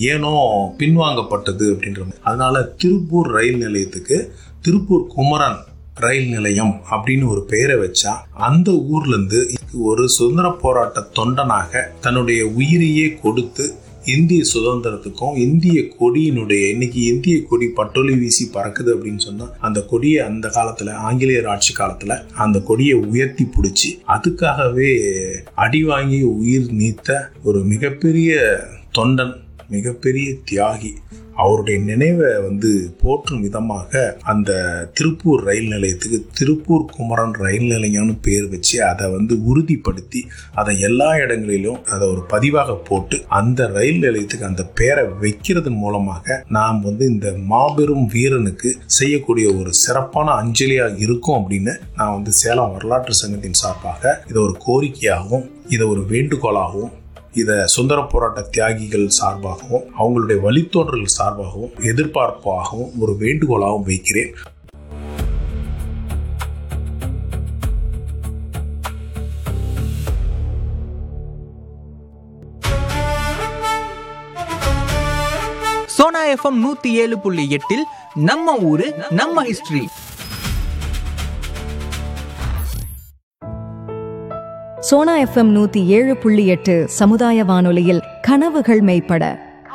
ஏனோ பின்வாங்கப்பட்டது அப்படின்ற மாதிரி. அதனால திருப்பூர் ரயில் நிலையத்துக்கு திருப்பூர் குமரன் ரயில் நிலையம் அப்படின்னு ஒரு பெயரை வச்சா அந்த ஊர்ல இருந்து ஒரு சுதந்திர போராட்ட தொண்டனாக தன்னுடைய உயிரையே கொடுத்து இந்திய சுதந்திரத்துக்கும் இந்திய கொடியினுடைய இன்னைக்கு இந்திய கொடி பட்டொலி வீசி பறக்குது அப்படின்னு சொன்னா அந்த கொடியை அந்த காலத்துல ஆங்கிலேயர் ஆட்சி காலத்துல அந்த கொடியை உயர்த்தி பிடிச்சி அதுக்காகவே அடி வாங்கி உயிர் நீத்த ஒரு மிகப்பெரிய தொண்டன் மிகப்பெரிய தியாகி அவருடைய நினைவை வந்து போற்றும் விதமாக அந்த திருப்பூர் ரயில் நிலையத்துக்கு திருப்பூர் குமரன் ரயில் நிலையம்னு பேர் வச்சு அதை வந்து உறுதிப்படுத்தி அதை எல்லா இடங்களிலும் அதை ஒரு பதிவாக போட்டு அந்த ரயில் நிலையத்துக்கு அந்த பேரை வைக்கிறதன் மூலமாக நாம் வந்து இந்த மாபெரும் வீரனுக்கு செய்யக்கூடிய ஒரு சிறப்பான அஞ்சலியாக இருக்கும் அப்படின்னு நான் வந்து சேலம் வரலாற்று சங்கத்தின் சார்பாக இதை ஒரு கோரிக்கையாகவும் இதை ஒரு வேண்டுகோளாகவும் இதை சுந்தர போராட்ட தியாகிகள் சார்பாகவும் அவங்களுடைய வழித்தோன்றல் சார்பாகவும் எதிர்பார்ப்பாகவும் ஒரு வேண்டுகோளாகவும் வைக்கிறேன் சோனா எஃப்எம் நூத்தி ஏழு புள்ளி எட்டில் நம்ம ஊரு நம்ம ஹிஸ்டரி சோனா எஃப்எம் நூத்தி ஏழு புள்ளி எட்டு சமுதாய வானொலியில் கனவுகள் மெய்ப்பட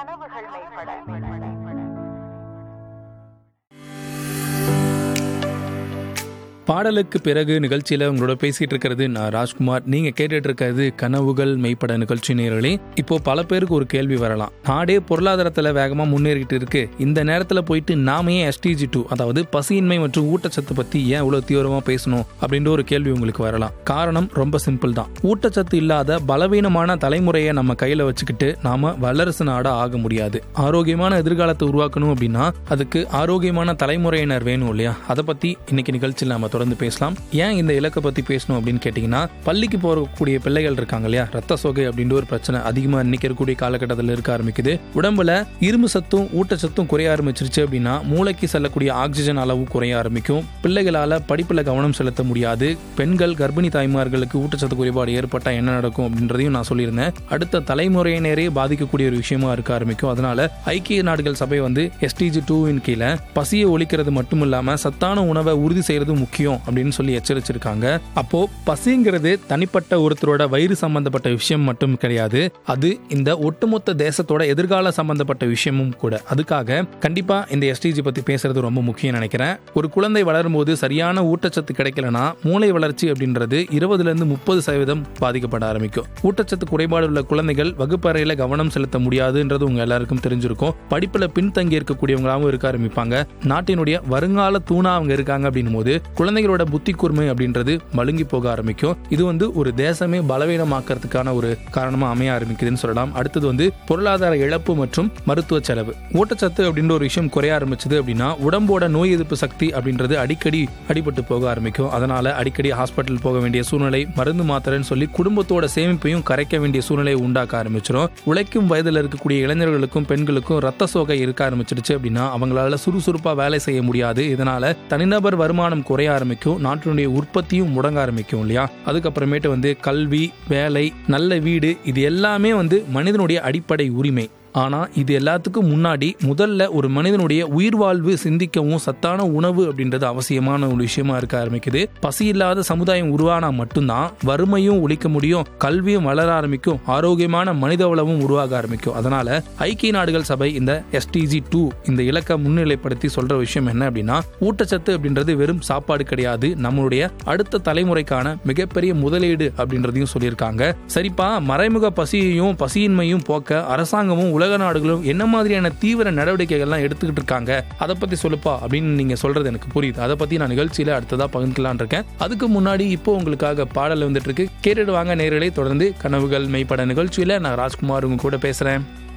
பாடலுக்கு பிறகு நிகழ்ச்சியில் உங்களோட பேசிட்டு இருக்கிறது நான் ராஜ்குமார் நீங்க கேட்டுட்டு இருக்கிறது கனவுகள் மெய்ப்பட நிகழ்ச்சி நேர்களே இப்போ பல பேருக்கு ஒரு கேள்வி வரலாம் நாடே பொருளாதாரத்தில் வேகமா முன்னேறிட்டு இருக்கு இந்த நேரத்தில் போயிட்டு நாம ஏன் எஸ்டிஜி டூ அதாவது பசியின்மை மற்றும் ஊட்டச்சத்து பத்தி ஏன் இவ்வளவு தீவிரமா பேசணும் அப்படின்ற ஒரு கேள்வி உங்களுக்கு வரலாம் காரணம் ரொம்ப சிம்பிள் தான் ஊட்டச்சத்து இல்லாத பலவீனமான தலைமுறையை நம்ம கையில வச்சுக்கிட்டு நாம வல்லரசு நாடா ஆக முடியாது ஆரோக்கியமான எதிர்காலத்தை உருவாக்கணும் அப்படின்னா அதுக்கு ஆரோக்கியமான தலைமுறையினர் வேணும் இல்லையா அதை பத்தி இன்னைக்கு நிகழ்ச்சியில் நாம தொடர்ந்து பேசலாம் ஏன் இந்த இலக்கை பத்தி பேசணும் அப்படின்னு கேட்டீங்கன்னா பள்ளிக்கு போகக்கூடிய பிள்ளைகள் இருக்காங்க இல்லையா ரத்த சோகை அப்படின்ற ஒரு பிரச்சனை அதிகமா இன்னைக்கு இருக்கக்கூடிய காலகட்டத்தில் இருக்க ஆரம்பிக்குது உடம்புல இரும்பு சத்தும் ஊட்டச்சத்தும் குறைய ஆரம்பிச்சிருச்சு அப்படின்னா மூளைக்கு செல்லக்கூடிய ஆக்சிஜன் அளவு குறைய ஆரம்பிக்கும் பிள்ளைகளால படிப்புல கவனம் செலுத்த முடியாது பெண்கள் கர்ப்பிணி தாய்மார்களுக்கு ஊட்டச்சத்து குறைபாடு ஏற்பட்டா என்ன நடக்கும் அப்படின்றதையும் நான் சொல்லியிருந்தேன் அடுத்த தலைமுறையினரே பாதிக்கக்கூடிய ஒரு விஷயமா இருக்க ஆரம்பிக்கும் அதனால ஐக்கிய நாடுகள் சபை வந்து எஸ்டிஜி டூவின் கீழே பசியை ஒழிக்கிறது மட்டும் இல்லாம சத்தான உணவை உறுதி செய்யறது முக்கியம் அப்படின்னு சொல்லி எச்சரிச்சிருக்காங்க அப்போ பசிங்கிறது தனிப்பட்ட ஒருத்தரோட வயிறு சம்பந்தப்பட்ட விஷயம் மட்டும் கிடையாது அது இந்த ஒட்டுமொத்த தேசத்தோட எதிர்கால சம்பந்தப்பட்ட விஷயமும் கூட அதுக்காக கண்டிப்பா இந்த எஸ்டிஜி பத்தி பேசுறது ரொம்ப முக்கியம் நினைக்கிறேன் ஒரு குழந்தை வளரும் போது சரியான ஊட்டச்சத்து கிடைக்கலனா மூளை வளர்ச்சி அப்படின்றது இருபதுல இருந்து முப்பது சதவீதம் பாதிக்கப்பட ஆரம்பிக்கும் ஊட்டச்சத்து குறைபாடு உள்ள குழந்தைகள் வகுப்பறையில கவனம் செலுத்த முடியாதுன்றது உங்க எல்லாருக்கும் தெரிஞ்சிருக்கும் படிப்புல பின்தங்கி இருக்கக்கூடியவங்களாகவும் இருக்க ஆரம்பிப்பாங்க நாட்டினுடைய வருங்கால தூணா அவங்க இருக்காங்க அப்படின்னும் போது குழந்தைகளோட புத்தி கூர்மை அப்படின்றது மழுங்கி போக ஆரம்பிக்கும் இது வந்து ஒரு தேசமே பலவீனமாக்கிறதுக்கான ஒரு காரணமா அமைய ஆரம்பிக்குதுன்னு சொல்லலாம் அடுத்தது வந்து பொருளாதார இழப்பு மற்றும் மருத்துவ செலவு ஊட்டச்சத்து அப்படின்ற ஒரு விஷயம் குறைய ஆரம்பிச்சது அப்படின்னா உடம்போட நோய் எதிர்ப்பு சக்தி அப்படின்றது அடிக்கடி அடிபட்டு போக ஆரம்பிக்கும் அதனால அடிக்கடி ஹாஸ்பிட்டல் போக வேண்டிய சூழ்நிலை மருந்து மாத்திரைன்னு சொல்லி குடும்பத்தோட சேமிப்பையும் கரைக்க வேண்டிய சூழ்நிலையை உண்டாக்க ஆரம்பிச்சிடும் உழைக்கும் வயதில் இருக்கக்கூடிய இளைஞர்களுக்கும் பெண்களுக்கும் ரத்த சோகை இருக்க ஆரம்பிச்சிடுச்சு அப்படின்னா அவங்களால சுறுசுறுப்பா வேலை செய்ய முடியாது இதனால தனிநபர் வருமானம் குறைய ஆரம்பிக்கும் நாட்டினுடைய உற்பத்தியும் முடங்க ஆரம்பிக்கும் இல்லையா அதுக்கப்புறமேட்டு வந்து கல்வி வேலை நல்ல வீடு இது எல்லாமே வந்து மனிதனுடைய அடிப்படை உரிமை ஆனா இது எல்லாத்துக்கும் முன்னாடி முதல்ல ஒரு மனிதனுடைய உயிர் வாழ்வு சிந்திக்கவும் சத்தான உணவு அப்படின்றது அவசியமான ஒரு விஷயமா இருக்க ஆரம்பிக்குது பசி இல்லாத சமுதாயம் உருவானா மட்டும்தான் வறுமையும் ஒழிக்க முடியும் கல்வியும் வளர ஆரம்பிக்கும் ஆரோக்கியமான மனித வளமும் உருவாக ஆரம்பிக்கும் அதனால ஐக்கிய நாடுகள் சபை இந்த எஸ்டிஜி டூ இந்த இலக்கை முன்னிலைப்படுத்தி சொல்ற விஷயம் என்ன அப்படின்னா ஊட்டச்சத்து அப்படின்றது வெறும் சாப்பாடு கிடையாது நம்மளுடைய அடுத்த தலைமுறைக்கான மிகப்பெரிய முதலீடு அப்படின்றதையும் சொல்லியிருக்காங்க சரிப்பா மறைமுக பசியையும் பசியின்மையும் போக்க அரசாங்கமும் உலக நாடுகளும் என்ன மாதிரியான தீவிர நடவடிக்கைகள்லாம் எடுத்துக்கிட்டு இருக்காங்க அதை பத்தி சொல்லுப்பா அப்படின்னு நீங்க சொல்றது எனக்கு புரியுது அதை பத்தி நான் நிகழ்ச்சியில அடுத்ததா பகிர்ந்துக்கலான் இருக்கேன் அதுக்கு முன்னாடி இப்போ உங்களுக்காக பாடல் வந்துட்டு இருக்கு கேட்டுட்டு வாங்க நேரலை தொடர்ந்து கனவுகள் மெய்ப்பட நிகழ்ச்சியில நான் ராஜ்குமார் உங்க கூட பேசுறேன்